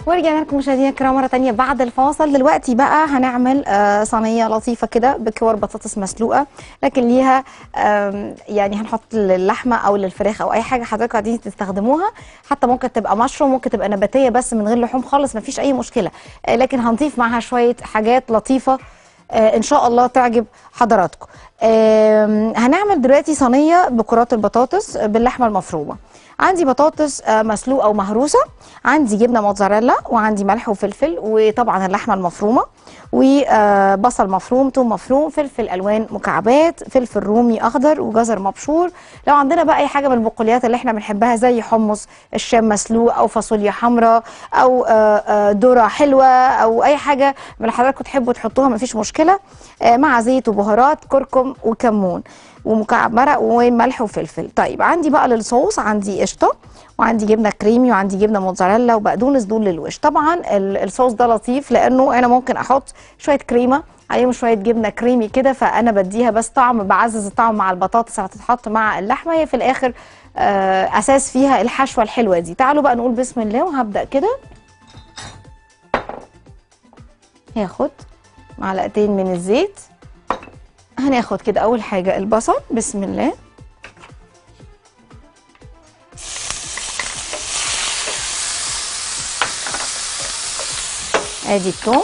ورجعنا لكم مشاهدينا الكرام مره تانية بعد الفاصل دلوقتي بقى هنعمل آه، صينيه لطيفه كده بكور بطاطس مسلوقه لكن ليها آم، يعني هنحط اللحمه او للفراخ او اي حاجه حضرتك عايزين تستخدموها حتى ممكن تبقى مشروم ممكن تبقى نباتيه بس من غير لحوم خالص مفيش اي مشكله آه، لكن هنضيف معاها شويه حاجات لطيفه آه، ان شاء الله تعجب حضراتكم آم، هنعمل دلوقتي صينيه بكرات البطاطس باللحمه المفرومه عندي بطاطس آه، مسلوقه ومهروسه عندي جبنه موتزاريلا وعندي ملح وفلفل وطبعا اللحمه المفرومه وبصل مفروم ثوم مفروم فلفل الوان مكعبات فلفل رومي اخضر وجزر مبشور لو عندنا بقى اي حاجه من البقوليات اللي احنا بنحبها زي حمص الشام مسلوق او فاصوليا حمراء او آه، آه، ذره حلوه او اي حاجه من اللي حضراتكم تحبوا تحطوها مفيش مشكله آه، مع زيت وبهارات كركم وكمون ومكعب مرق وملح وفلفل طيب عندي بقى للصوص عندي قشطه وعندي جبنه كريمي وعندي جبنه موتزاريلا وبقدونس دول للوش طبعا ال- الصوص ده لطيف لانه انا ممكن احط شويه كريمه عليهم شويه جبنه كريمي كده فانا بديها بس طعم بعزز الطعم مع البطاطس اللي هتتحط مع اللحمه هي في الاخر آه، اساس فيها الحشوه الحلوه دي تعالوا بقى نقول بسم الله وهبدا كده هاخد معلقتين من الزيت هناخد كده اول حاجه البصل بسم الله ادي الثوم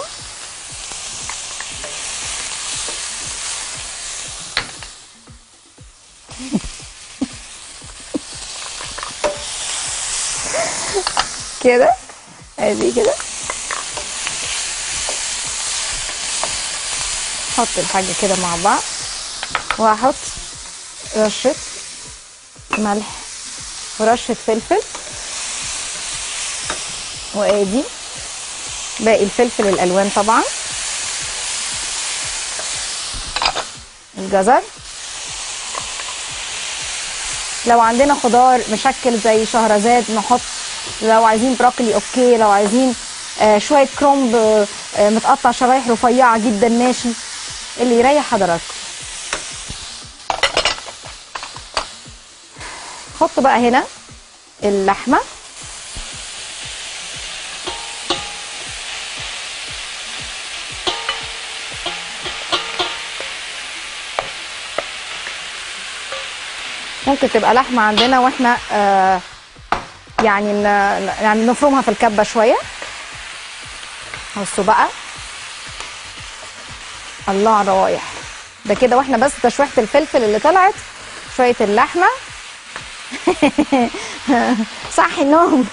كده ادي كده حط الحاجه كده مع بعض وهحط رشه ملح ورشه فلفل وادي باقي الفلفل الالوان طبعا الجزر لو عندنا خضار مشكل زي شهرزاد نحط لو عايزين بروكلي اوكي لو عايزين آه شويه كرومب آه آه، متقطع شرايح رفيعه جدا ماشي اللي يريح حضراتكم حط بقى هنا اللحمه ممكن تبقى لحمه عندنا واحنا آه يعني ن- يعني نفرمها في الكبه شويه بصوا بقى الله على الروايح ده كده واحنا بس تشويحه الفلفل اللي طلعت شويه اللحمه صحي النوم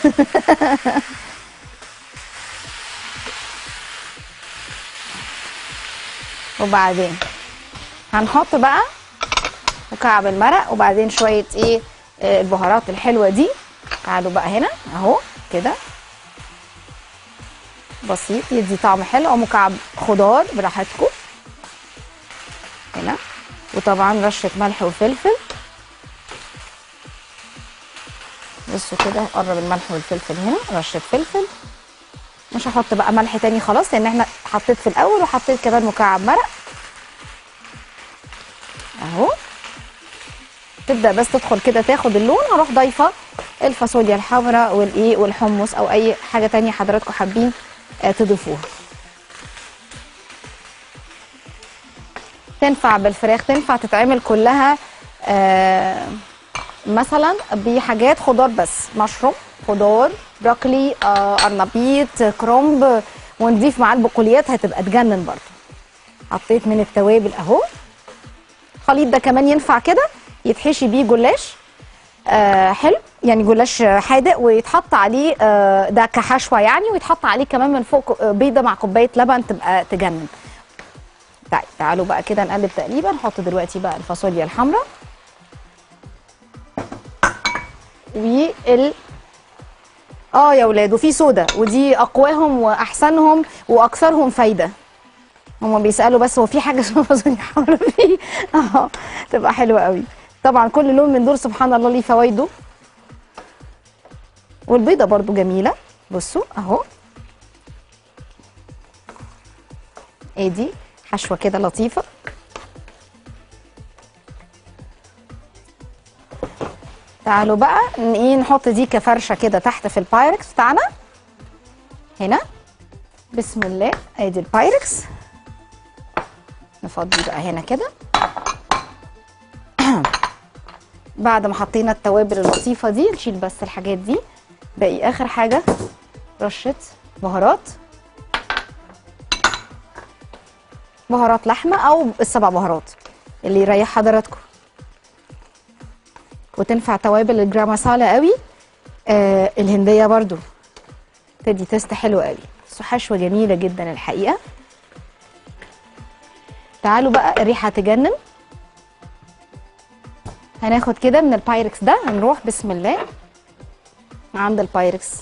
وبعدين هنحط بقى مكعب المرق وبعدين شويه ايه آه، البهارات الحلوه دي تعالوا بقى هنا اهو كده بسيط يدي طعم حلو او مكعب خضار براحتكم هنا وطبعا رشه ملح وفلفل بصوا كده قرب الملح والفلفل هنا رشه فلفل مش هحط بقى ملح تاني خلاص لان احنا حطيت في الاول وحطيت كمان مكعب مرق اهو تبدا بس تدخل كده تاخد اللون هروح ضايفه الفاصوليا الحمراء والايه والحمص او اي حاجه تانية حضراتكم حابين آه، تضيفوها تنفع بالفراخ تنفع تتعمل كلها آه، مثلا بحاجات خضار بس مشروم خضار بروكلي آه، قرنبيط كرومب ونضيف معاه البقوليات هتبقى تجنن برضه حطيت من التوابل اهو الخليط ده كمان ينفع كده يتحشي بيه جلاش آه حلو يعني جلاش حادق ويتحط عليه آه ده كحشوه يعني ويتحط عليه كمان من فوق آه، بيضه مع كوبايه لبن تبقى تجنن طيب تعالوا بقى كده نقلب تقريبا نحط دلوقتي بقى الفاصوليا الحمراء وال اه يا ولاد وفي صودا ودي اقواهم واحسنهم واكثرهم فايده هما بيسالوا بس هو في حاجه اسمها فاصوليا حمراء فيه اه تبقى حلوه قوي طبعا كل لون من دول سبحان الله ليه فوائده والبيضه برضو جميله بصوا اهو ادي حشوه كده لطيفه تعالوا بقى ن- ايه نحط دي كفرشه كده تحت في البايركس بتاعنا هنا بسم الله ادي البايركس نفضي بقى هنا كده بعد ما حطينا التوابل اللطيفه دي نشيل بس الحاجات دي باقي اخر حاجه رشه بهارات بهارات لحمه او السبع بهارات اللي يريح حضراتكم وتنفع توابل الجرام مسالة قوي آه الهنديه برضو تدي تيست حلو قوي بس حشوه جميله جدا الحقيقه تعالوا بقى الريحه تجنن هناخد كده من البايركس ده هنروح بسم الله عند البايركس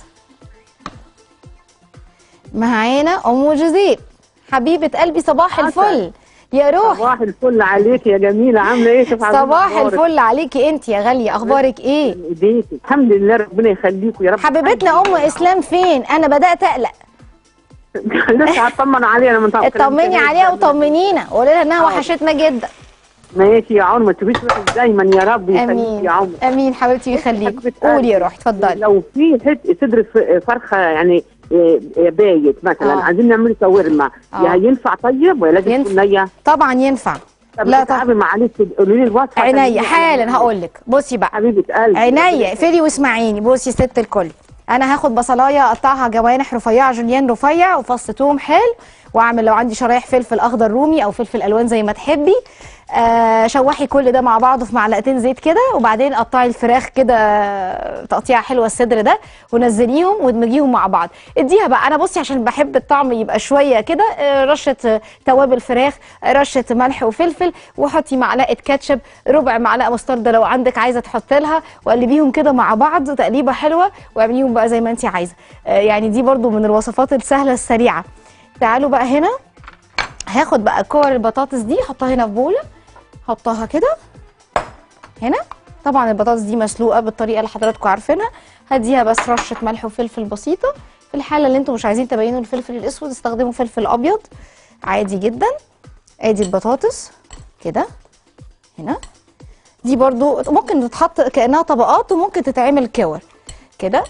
معانا ام جوزيف حبيبه قلبي صباح الفل يا روح صباح الفل عليك يا جميله عامله ايه كيف عاملة صباح أخبارك؟ الفل عليكي انت يا غاليه اخبارك ايه ايديكي الحمد لله ربنا يخليكوا يا رب حبيبتنا ام اسلام فين انا بدات اقلق لسه هطمن عليها انا من طرف اطمني عليها وطمنينا وقولي لها انها حاضر. وحشتنا جدا ماشي يا عمر ما تبيش وحش دايما يا رب يخليك امين يا عمر امين حبيبتي يخليك حبيبة قولي يا قلبي. روح اتفضلي لو في حت صدر ف- فرخه يعني إيه، إيه، بايت مثلا آه. عايزين نعمل شاورما آه. يا ينفع طيب ولا لازم ينفع. تكون نيه؟ طبعا ينفع طب لا تعبي طبعا معلش قولي لي الوصفه عينيا خليني حالا أعمل. هقول لك بصي بقى حبيبه قلبي عينيا اقفلي واسمعيني بصي ست الكل انا هاخد بصلايه اقطعها جوانح رفيعه جوليان رفيع وفص توم حلو واعمل لو عندي شرايح فلفل اخضر رومي او فلفل الوان زي ما تحبي آه شوحي كل ده مع بعضه في معلقتين زيت كده وبعدين قطعي الفراخ كده تقطيعه حلوه الصدر ده ونزليهم وادمجيهم مع بعض اديها بقى انا بصي عشان بحب الطعم يبقى شويه كده آه، رشه آه، توابل فراخ آه، رشه ملح وفلفل وحطي معلقه كاتشب ربع معلقه مستردة لو عندك عايزه تحطي لها وقلبيهم كده مع بعض تقليبه حلوه واعمليهم بقى زي ما انت عايزه آه، يعني دي برضو من الوصفات السهله السريعه تعالوا بقى هنا هاخد بقى كور البطاطس دي احطها هنا في بوله احطها كده هنا طبعا البطاطس دي مسلوقه بالطريقه اللي حضراتكم عارفينها هديها بس رشه ملح وفلفل بسيطه في الحاله اللي انتم مش عايزين تبينوا الفلفل الاسود استخدموا فلفل ابيض عادي جدا ادي البطاطس كده هنا دي برضو ممكن تتحط كانها طبقات وممكن تتعمل كور كده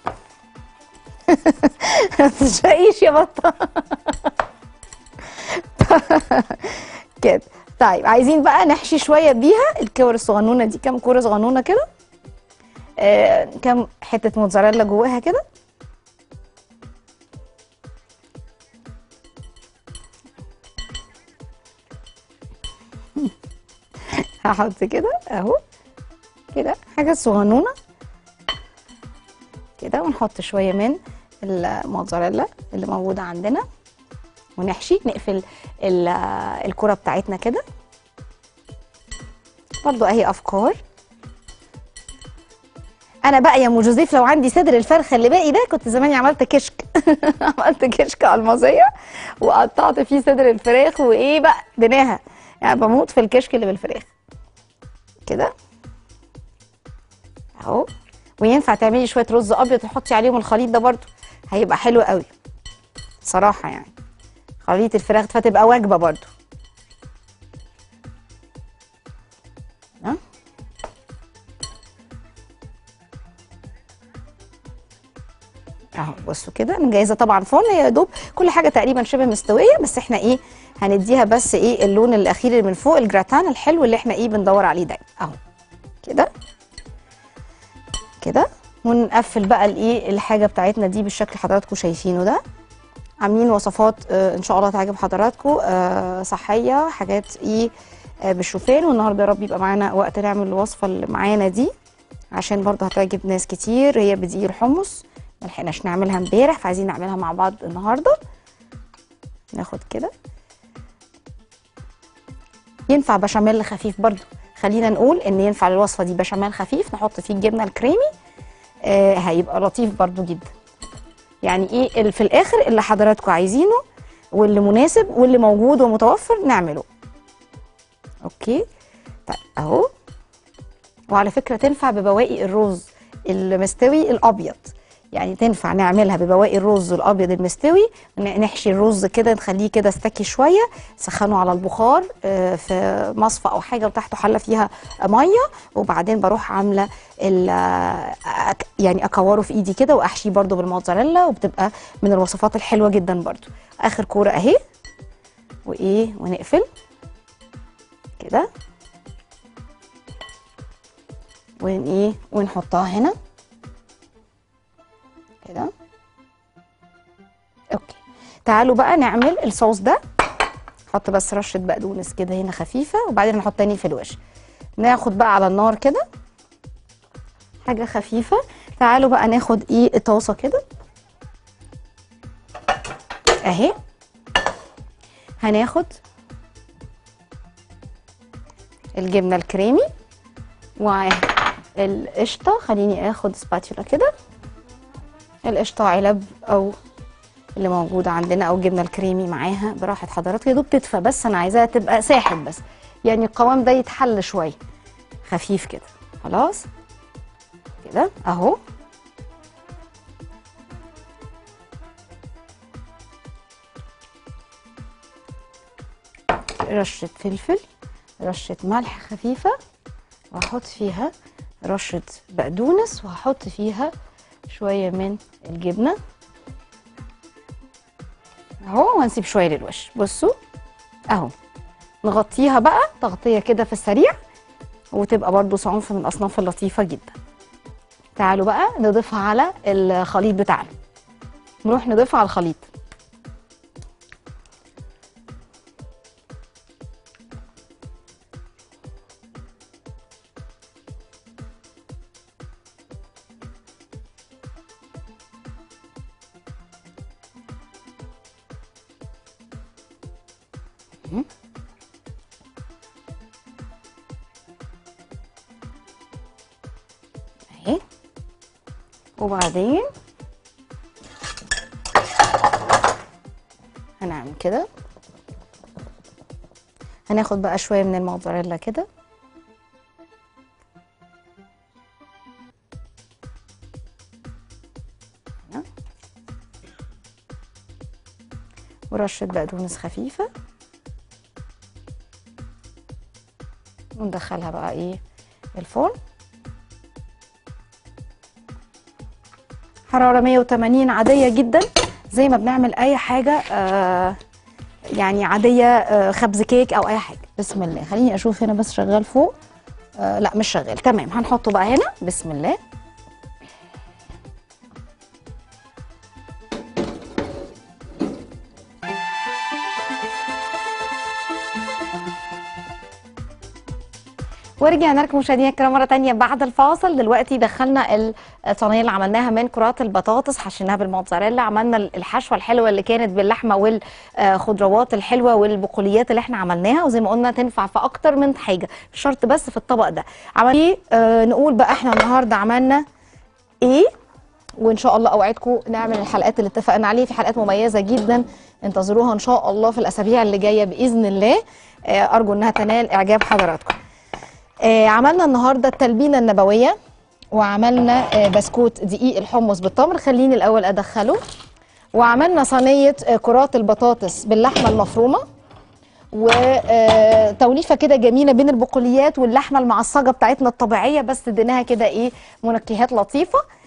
ما تشقيش يا بطه كده طيب عايزين بقى نحشي شويه بيها الكور الصغنونه دي كام كوره صغنونه كده آه كام حته موتزاريلا جواها كده هحط كده اهو كده حاجه صغنونه كده ونحط شويه من الموتزاريلا اللي موجوده عندنا ونحشي نقفل ال- الكرة بتاعتنا كده برضو اهي افكار انا بقى يا ام جوزيف لو عندي صدر الفرخه اللي باقي ده كنت زماني عملت كشك عملت كشك المازيه وقطعت فيه صدر الفراخ وايه بقى دناها يعني بموت في الكشك اللي بالفراخ كده اهو وينفع تعملي شويه رز ابيض تحطي عليهم الخليط ده برضو هيبقى حلو قوي صراحه يعني خليط الفراخ فتبقى وجبه برضو ها؟ اهو بصوا كده انا مجهزه طبعا فرن يا دوب كل حاجه تقريبا شبه مستويه بس احنا ايه هنديها بس ايه اللون الاخير اللي من فوق الجراتان الحلو اللي احنا ايه بندور عليه دايما اهو كده كده ونقفل بقى الايه الحاجه بتاعتنا دي بالشكل اللي حضراتكم شايفينه ده عاملين وصفات آه، ان شاء الله تعجب حضراتكم آه، صحيه حاجات ايه آه، بالشوفان والنهارده يا رب يبقى معانا وقت نعمل الوصفه اللي معانا دي عشان برضه هتعجب ناس كتير هي بدقيق الحمص ما لحقناش نعملها امبارح فعايزين نعملها مع بعض النهارده ناخد كده ينفع بشاميل خفيف برضه خلينا نقول ان ينفع الوصفه دي بشاميل خفيف نحط فيه الجبنه الكريمي آه هيبقى لطيف برضه جدا يعني ايه اللي في الاخر اللي حضراتكم عايزينه واللي مناسب واللي موجود ومتوفر نعمله اوكي طيب اهو وعلى فكره تنفع ببواقي الرز المستوي الابيض يعني تنفع نعملها ببواقي الرز الابيض المستوي ن- نحشي الرز كده نخليه كده استكي شويه سخنه على البخار آه، في مصفى او حاجه وتحته حله فيها ميه وبعدين بروح عامله ال- آه، أك- يعني اكوره في ايدي كده واحشيه برده بالموتزاريلا وبتبقى من الوصفات الحلوه جدا برده اخر كوره اهي وايه ونقفل كده ون ايه ونحطها هنا كده اوكي تعالوا بقى نعمل الصوص ده نحط بس رشه بقدونس كده هنا خفيفه وبعدين نحط تاني في الوش ناخد بقى على النار كده حاجه خفيفه تعالوا بقى ناخد ايه طاسه كده اهي هناخد الجبنه الكريمي والقشطه خليني اخد سباتيولا كده القشطه علب او اللي موجوده عندنا او الجبنه الكريمي معاها براحه حضراتكم يا دوب تدفى بس انا عايزاها تبقى ساحب بس يعني القوام ده يتحل شويه خفيف كده خلاص كده اهو رشه فلفل رشه ملح خفيفه واحط فيها رشه بقدونس وهحط فيها شويه من الجبنه اهو وهنسيب شويه للوش بصوا اهو نغطيها بقى تغطيه كده في السريع وتبقى برضو صنف من الاصناف اللطيفه جدا تعالوا بقى نضيفها على الخليط بتاعنا نروح نضيفها على الخليط اهي وبعدين هنعمل كده هناخد بقى شويه من الموتزاريلا كده هنا. ورشه بقدونس خفيفه وندخلها بقى ايه الفرن حرارة 180 عادية جدا زي ما بنعمل أي حاجة آه يعني عادية آه خبز كيك أو أي حاجة بسم الله خليني أشوف هنا بس شغال فوق آه لا مش شغال تمام هنحطه بقى هنا بسم الله ورجعنا لكم مشاهدينا الكرام مره تانية بعد الفاصل دلوقتي دخلنا الصينيه اللي عملناها من كرات البطاطس حشيناها بالموتزاريلا عملنا الحشوه الحلوه اللي كانت باللحمه والخضروات الحلوه والبقوليات اللي احنا عملناها وزي ما قلنا تنفع في اكتر من حاجه مش شرط بس في الطبق ده عمل آه نقول بقى احنا النهارده عملنا ايه وان شاء الله اوعدكم نعمل الحلقات اللي اتفقنا عليها في حلقات مميزه جدا انتظروها ان شاء الله في الاسابيع اللي جايه باذن الله آه ارجو انها تنال اعجاب حضراتكم آه عملنا النهارده التلبينه النبويه وعملنا آه بسكوت دقيق الحمص بالتمر خليني الاول ادخله وعملنا صينيه آه كرات البطاطس باللحمه المفرومه وتوليفه كده جميله بين البقوليات واللحمه المعصجه بتاعتنا الطبيعيه بس اديناها كده ايه منكهات لطيفه